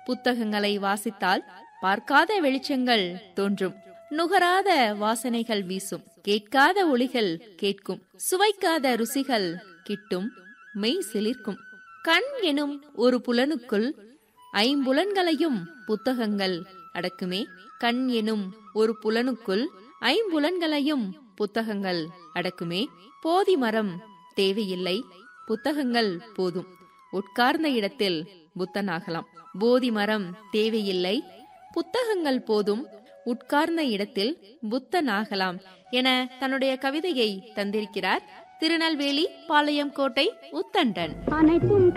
புத்தகங்களை வாசித்தால் பார்க்காத வெளிச்சங்கள் தோன்றும் நுகராத வாசனைகள் வீசும் கேட்காத ஒளிகள் கேட்கும் சுவைக்காத ருசிகள் கிட்டும் மெய் சிலிர்க்கும் கண் எனும் ஒரு புலனுக்குள் ஐம்புலன்களையும் புத்தகங்கள் அடக்குமே கண் எனும் ஒரு புலனுக்குள் ஐம்புலன்களையும் புத்தகங்கள் அடக்குமே போதி மரம் தேவையில்லை புத்தகங்கள் போதும் உட்கார்ந்த இடத்தில் புத்தனாகலாம் போதி மரம் தேவையில்லை புத்தகங்கள் போதும் உட்கார்ந்த இடத்தில் புத்தனாகலாம் என தன்னுடைய கவிதையை தந்திருக்கிறார் திருநெல்வேலி பாளையம் கோட்டை உத்தண்டன் அனைத்தும்